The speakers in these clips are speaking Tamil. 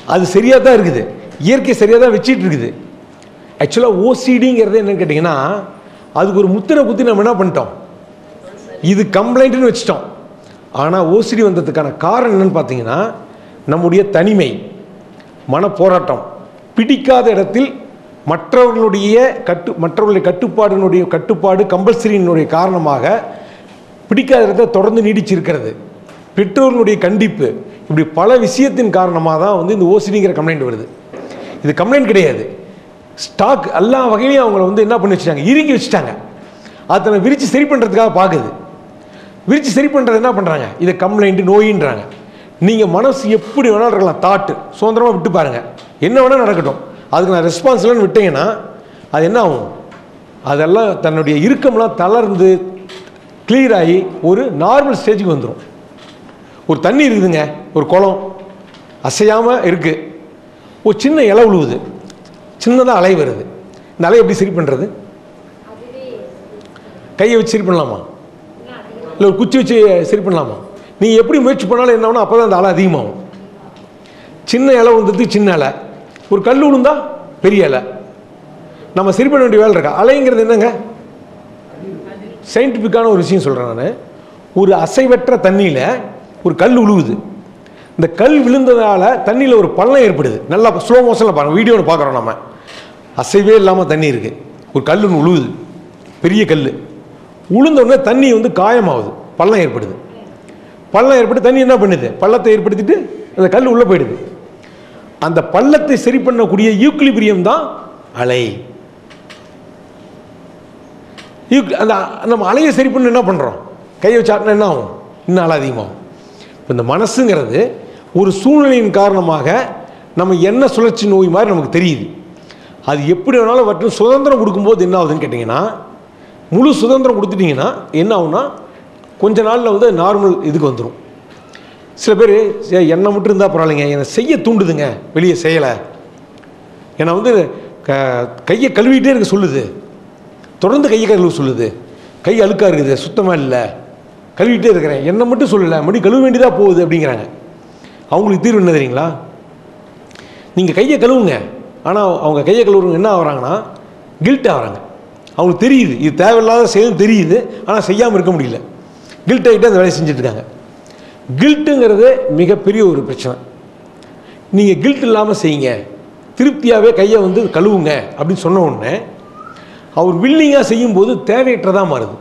அது சரியாக தான் இருக்குது இயற்கை சரியாக தான் வச்சிட்டு இருக்குது ஆக்சுவலாக ஓசிடிங்கிறது என்னன்னு கேட்டிங்கன்னா அதுக்கு ஒரு முத்திரை குத்தி நம்ம என்ன பண்ணிட்டோம் இது கம்ப்ளைண்ட்னு வச்சிட்டோம் ஆனால் ஓசிடி வந்ததுக்கான காரணம் என்னன்னு பார்த்தீங்கன்னா நம்முடைய தனிமை மனப்போராட்டம் பிடிக்காத இடத்தில் மற்றவர்களுடைய கட்டு மற்றவர்களுடைய கட்டுப்பாடினுடைய கட்டுப்பாடு கம்பல்சரியினுடைய காரணமாக பிடிக்காத இடத்தை தொடர்ந்து நீடிச்சிருக்கிறது பெற்றோர்களுடைய கண்டிப்பு இப்படி பல விஷயத்தின் காரணமாக தான் வந்து இந்த ஓசிடிங்கிற கம்ப்ளைண்ட் வருது இது கம்ப்ளைண்ட் கிடையாது ஸ்டாக் எல்லா வகையிலையும் அவங்கள வந்து என்ன பண்ணி வச்சுட்டாங்க இறுக்கி வச்சுட்டாங்க அதை தன்னை விரித்து சரி பண்ணுறதுக்காக பார்க்குது விரித்து சரி பண்ணுறது என்ன பண்ணுறாங்க இதை கம்ப்ளைண்ட் நோயின்றாங்க நீங்கள் மனசு எப்படி வேணாலும் இருக்கலாம் தாட்டு சுதந்திரமாக விட்டு பாருங்கள் என்ன வேணால் நடக்கட்டும் அதுக்கு நான் ரெஸ்பான்ஸ் இல்லைன்னு விட்டீங்கன்னா அது என்ன ஆகும் அதெல்லாம் தன்னுடைய இறுக்கம்லாம் தளர்ந்து clear ஆகி ஒரு நார்மல் ஸ்டேஜுக்கு வந்துடும் ஒரு தண்ணி இருக்குதுங்க ஒரு குளம் அசையாமல் இருக்குது ஒரு சின்ன இலை விழுவுது சின்னதாக அலை வருது இந்த அலை எப்படி சரி பண்ணுறது கையை வச்சு சரி பண்ணலாமா இல்லை ஒரு குச்சி வச்சு சரி பண்ணலாமா நீங்கள் எப்படி முயற்சி பண்ணாலும் என்ன ஆகும்னா அப்போ தான் அந்த அலை அதிகமாகும் சின்ன இலை விழுந்தது சின்ன இலை ஒரு கல் விழுந்தா பெரிய இலை நம்ம சரி பண்ண வேண்டிய வேலை இருக்கா அலைங்கிறது என்னங்க சயின்டிஃபிக்கான ஒரு விஷயம் சொல்கிறேன் நான் ஒரு அசைவற்ற தண்ணியில் ஒரு கல் விழுவுது இந்த கல் விழுந்ததால் தண்ணியில் ஒரு பள்ளம் ஏற்படுது நல்லா ஸ்லோ மோஷனில் பாருங்கள் வீடியோவில் பார்க்குறோம் நம்ம அசைவே இல்லாமல் தண்ணி இருக்குது ஒரு கல் ஒன்று உழுவுது பெரிய கல் உளுந்த உடனே தண்ணி வந்து காயமாகுது பள்ளம் ஏற்படுது பள்ளம் ஏற்பட்டு தண்ணி என்ன பண்ணுது பள்ளத்தை ஏற்படுத்திட்டு அந்த கல் உள்ளே போயிடுது அந்த பள்ளத்தை சரி பண்ணக்கூடிய யூக்லிபிரியம் தான் அலை யூக் அந்த நம்ம அலையை சரி பண்ண என்ன பண்ணுறோம் கையை வச்சாட்டினா என்ன ஆகும் இன்னும் அலை அதிகமாகும் இப்போ இந்த மனசுங்கிறது ஒரு சூழ்நிலையின் காரணமாக நம்ம என்ன சுழற்சி நோய் மாதிரி நமக்கு தெரியுது அது எப்படி வேணாலும் வட்டும் சுதந்திரம் கொடுக்கும்போது என்ன ஆகுதுன்னு கேட்டிங்கன்னா முழு சுதந்திரம் கொடுத்துட்டிங்கன்னா என்ன ஆகும்னா கொஞ்ச நாளில் வந்து நார்மல் இதுக்கு வந்துடும் சில பேர் என்னை மட்டும் இருந்தால் பரவாயில்லைங்க என்னை செய்ய தூண்டுதுங்க வெளியே செய்யலை என்னை வந்து க கையை கழுவிட்டே இருக்க சொல்லுது தொடர்ந்து கையை கழுவ சொல்லுது கை அழுக்காக இருக்குது சுத்தமாக இல்லை கழுவிட்டே இருக்கிறேன் என்னை மட்டும் சொல்லலை மறுபடியும் கழுவ வேண்டியதாக போகுது அப்படிங்கிறாங்க அவங்களுக்கு தீர்வு என்ன தெரியுங்களா நீங்கள் கையை கழுவுங்க ஆனால் அவங்க கையை கழுவுறவங்க என்ன ஆகுறாங்கன்னா கில்ட் ஆகுறாங்க அவங்களுக்கு தெரியுது இது தேவையில்லாத செயல் தெரியுது ஆனால் செய்யாமல் இருக்க முடியல கில்ட் ஆகிட்டு அந்த வேலையை செஞ்சுட்டு இருக்காங்க கில்ட்டுங்கிறது மிகப்பெரிய ஒரு பிரச்சனை நீங்கள் கில்ட் இல்லாமல் செய்யுங்க திருப்தியாகவே கையை வந்து கழுவுங்க அப்படின்னு சொன்ன உடனே அவர் வில்லிங்காக செய்யும்போது தேவையற்றதாக மாறுது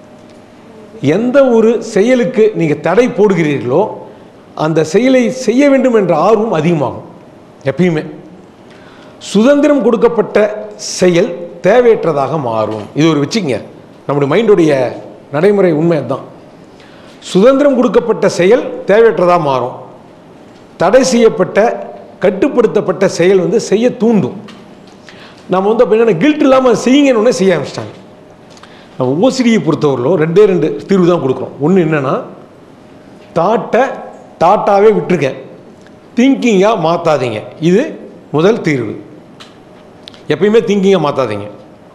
எந்த ஒரு செயலுக்கு நீங்கள் தடை போடுகிறீர்களோ அந்த செயலை செய்ய வேண்டும் என்ற ஆர்வம் அதிகமாகும் எப்பயுமே சுதந்திரம் கொடுக்கப்பட்ட செயல் தேவையற்றதாக மாறும் இது ஒரு வச்சுக்கங்க நம்முடைய மைண்டுடைய நடைமுறை உண்மை அதுதான் சுதந்திரம் கொடுக்கப்பட்ட செயல் தேவையற்றதாக மாறும் தடை செய்யப்பட்ட கட்டுப்படுத்தப்பட்ட செயல் வந்து செய்ய தூண்டும் நம்ம வந்து அப்போ என்னென்ன கில்ட் இல்லாமல் செய்யுங்கன்னு ஒன்றே செய்ய ஆரம்பிச்சிட்டாங்க நம்ம ஓசிடியை பொறுத்தவரையிலும் ரெண்டே ரெண்டு தீர்வு தான் கொடுக்குறோம் ஒன்று என்னென்னா தாட்டை தாட்டாவே விட்டுருங்க திங்கிங்காக மாற்றாதீங்க இது முதல் தீர்வு எப்பயுமே திங்கிங்காக மாற்றாதீங்க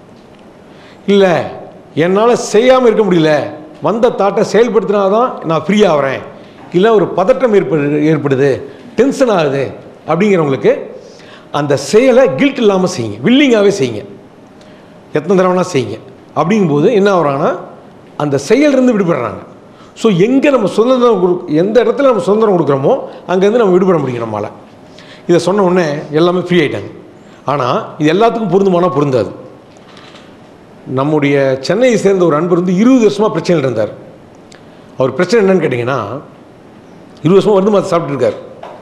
இல்லை என்னால் செய்யாமல் இருக்க முடியல வந்த தாட்டை செயல்படுத்தினா தான் நான் ஃப்ரீ ஆகிறேன் இல்லை ஒரு பதட்டம் ஏற்படு ஏற்படுது டென்ஷன் ஆகுது அப்படிங்கிறவங்களுக்கு அந்த செயலை கில்ட் இல்லாமல் செய்யுங்க வில்லிங்காகவே செய்யுங்க எத்தனை தடவைனா செய்யுங்க அப்படிங்கும்போது என்ன ஆகுறாங்கன்னா அந்த செயலிருந்து விடுபடுறாங்க ஸோ எங்கே நம்ம சுதந்திரம் கொடு எந்த இடத்துல நம்ம சுதந்திரம் கொடுக்குறோமோ அங்கேருந்து நம்ம விடுபட முடியும் நம்மளால் இதை சொன்ன உடனே எல்லாமே ஃப்ரீ ஆயிட்டாங்க ஆனால் இது எல்லாத்துக்கும் பொருந்துமானா பொருந்தாது நம்முடைய சென்னையை சேர்ந்த ஒரு அன்பர் வந்து இருபது வருஷமாக பிரச்சனையில் இருந்தார் அவர் பிரச்சனை என்னன்னு கேட்டிங்கன்னா இருபது வருஷமாக வந்து மாற்றி சாப்பிட்ருக்கார்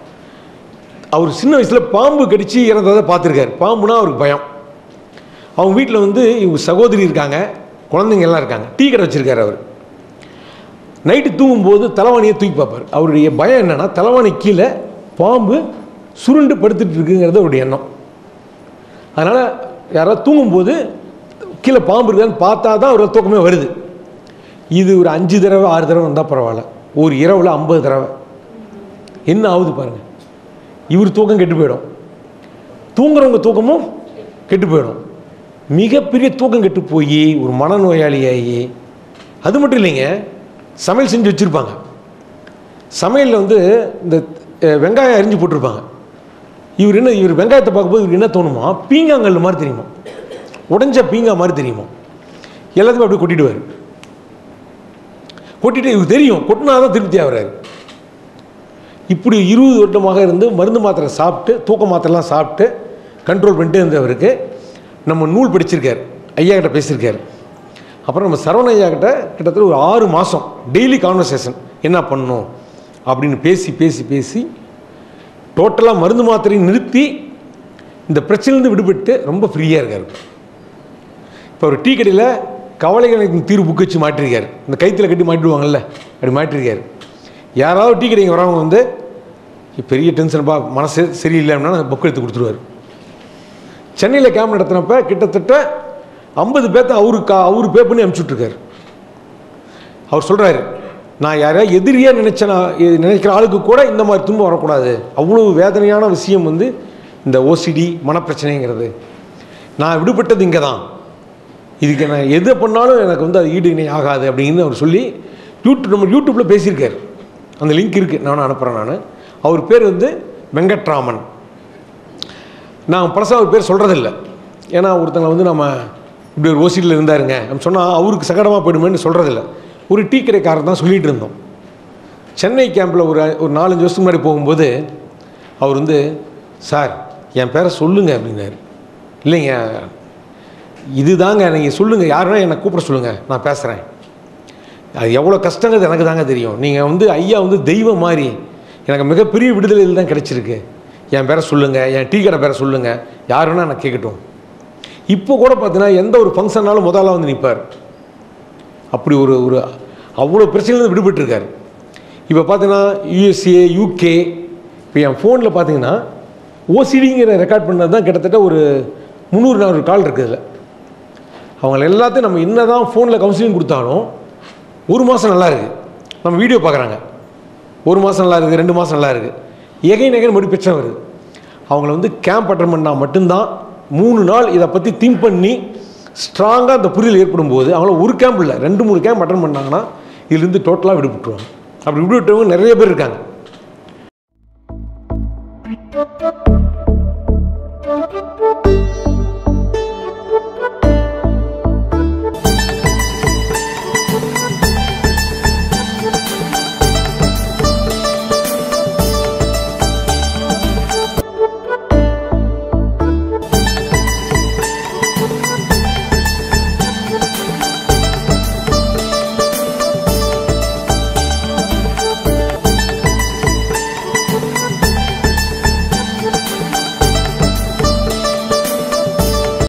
அவர் சின்ன வயசில் பாம்பு கடித்து இறந்ததை பார்த்துருக்காரு பாம்புனா அவருக்கு பயம் அவங்க வீட்டில் வந்து இவங்க சகோதரி இருக்காங்க குழந்தைங்க எல்லாம் இருக்காங்க டீ கடை வச்சுருக்காரு அவர் நைட்டு தூங்கும்போது தலைவாணியை தூக்கி பார்ப்பார் அவருடைய பயம் என்னென்னா தலைவாணி கீழே பாம்பு சுருண்டு படுத்துட்டு இருக்குங்கிறது அவருடைய எண்ணம் அதனால் யாராவது தூங்கும்போது கீழே பாம்பு இருக்கான்னு பார்த்தா தான் ஒரு தூக்கமே வருது இது ஒரு அஞ்சு தடவை ஆறு தடவை வந்தால் பரவாயில்ல ஒரு இரவில் ஐம்பது தடவை என்ன ஆகுது பாருங்கள் இவர் தூக்கம் கெட்டு போயிடும் தூங்குறவங்க தூக்கமும் கெட்டு போயிடும் மிகப்பெரிய தூக்கம் கெட்டு போய் ஒரு மனநோயாளியாகி அது மட்டும் இல்லைங்க சமையல் செஞ்சு வச்சுருப்பாங்க சமையலில் வந்து இந்த அஹ், வெங்காயம் அரிஞ்சு போட்டிருப்பாங்க இவர் என்ன இவர் வெங்காயத்தை பார்க்கும்போது இவருக்கு என்ன தோணுமா பீங்காங்கல் மாதிரி தெரியுமா உடைஞ்ச பீங்கா மாதிரி தெரியுமா எல்லாத்தையுமே அப்படியே கொட்டிடுவார் கொட்டிட்டு இவருக்கு தெரியும் கொட்டினா தான் திருப்தி ஆகிறாரு இப்படி இருபது வருடமாக இருந்து மருந்து மாத்திரை சாப்பிட்டு தூக்க மாத்திரைலாம் சாப்பிட்டு கண்ட்ரோல் பண்ணிட்டு இருந்தவருக்கு நம்ம நூல் படிச்சிருக்கார் ஐயா கிட்ட பேசியிருக்காரு அப்புறம் நம்ம சரவண ஐயா கிட்ட கிட்டத்தட்ட ஒரு ஆறு மாதம் டெய்லி கான்வர்சேஷன் என்ன பண்ணணும் அப்படின்னு பேசி பேசி பேசி டோட்டலாக மருந்து மாத்திரையை நிறுத்தி இந்த பிரச்சனையிலேருந்து விடுபட்டு ரொம்ப ஃப்ரீயாக இருக்கார் இப்போ ஒரு டீ கடையில் கவலைகளுக்கு தீர்வு புக் வச்சு மாட்டிருக்காரு இந்த கைத்தில் கட்டி மாட்டிடுவாங்கல்ல அப்படி மாட்டிருக்காரு யாராவது டீ கடைக்கு வரவங்க வந்து பெரிய டென்ஷன்ப்பா மனசு சரியில்லை அப்படின்னா புக் எடுத்து கொடுத்துருவாரு சென்னையில் கேம்ப் நடத்தினப்ப கிட்டத்தட்ட ஐம்பது பேர்த்த அவரு கா அவரு பே பண்ணி அனுப்பிச்சுட்ருக்காரு அவர் சொல்கிறாரு நான் யாரையா எதிரியாக நினைச்ச நான் எ- நினைக்கிற ஆளுக்கு கூட இந்த மாதிரி துன்பம் வரக்கூடாது அவ்வளோ வேதனையான விஷயம் வந்து இந்த ஓசிடி மனப்பிரச்சனைங்கிறது நான் விடுபட்டது இங்கே தான் இதுக்கு நான் எதை பண்ணாலும் எனக்கு வந்து அது ஈடு இணை ஆகாது அப்படின்னு அவர் சொல்லி யூடியூப் நம்ம யூடியூப்பில் பேசியிருக்காரு அந்த லிங்க் இருக்குது நானும் அனுப்புகிறேன் நான் அவர் பேர் வந்து வெங்கட்ராமன் நான் பழசாக அவர் பேர் சொல்கிறதில்ல ஏன்னா ஒருத்தங்களை வந்து நம்ம இப்படி ஒரு ஓசிடியில் இருந்தாருங்க நம்ம சொன்னால் அவருக்கு சங்கடமாக போயிடுமேன்னு சொல்கிறதில்ல ஒரு டீ கடைக்காரர் தான் சொல்லிகிட்டு இருந்தோம் சென்னை கேம்பில் ஒரு ஒரு நாலஞ்சு வருஷத்துக்கு முன்னாடி போகும்போது அவர் வந்து சார் என் பேரை சொல்லுங்க அப்படின்னாரு இல்லைங்க இதுதாங்க நீங்கள் சொல்லுங்கள் யாருன்னா என்னை கூப்பிட சொல்லுங்கள் நான் பேசுகிறேன் அது எவ்வளோ கஷ்டங்கிறது எனக்கு தாங்க தெரியும் நீங்கள் வந்து ஐயா வந்து தெய்வம் மாதிரி எனக்கு மிகப்பெரிய விடுதலையில் தான் கிடச்சிருக்கு என் பேரை சொல்லுங்கள் என் டீ கடை பேரை சொல்லுங்கள் யார் வேணால் நான் கேட்கட்டும் இப்போ கூட பார்த்தீங்கன்னா எந்த ஒரு ஃபங்க்ஷன்னாலும் முதல்ல வந்து நிற்பார் அப்படி ஒரு ஒரு அவ்வளோ பிரச்சனையிலேருந்து விடுபட்டிருக்காரு இப்போ பார்த்தீங்கன்னா யூஎஸ்ஏ யூகே இப்போ என் ஃபோனில் பார்த்தீங்கன்னா ஓசிடிங்கிற ரெக்கார்ட் பண்ணது தான் கிட்டத்தட்ட ஒரு முந்நூறு நானூறு கால் இருக்குது இதில் அவங்கள எல்லாத்தையும் நம்ம என்ன தான் ஃபோனில் கவுன்சிலிங் கொடுத்தாலும் ஒரு மாதம் நல்லா இருக்குது நம்ம வீடியோ பார்க்குறாங்க ஒரு மாதம் நல்லா இருக்குது ரெண்டு மாதம் நல்லா இருக்குது எகைன் எகைன் மறுபடியும் பிரச்சனை வருது அவங்கள வந்து கேம்ப் அட்டன் பண்ணால் மட்டும்தான் மூணு நாள் இதை பற்றி திங்க் பண்ணி ஸ்ட்ராங்காக அந்த புரிதல் ஏற்படும் போது அவங்கள ஒரு கேம்ப் இல்லை ரெண்டு மூணு கேம்ப் அட்டன் பண்ணாங்கன்னா இதுலேருந்து டோட்டலாக விடுபட்டுருவாங்க அப்படி விடுவிட்டவங்க நிறைய பேர் இருக்காங்க Thank you.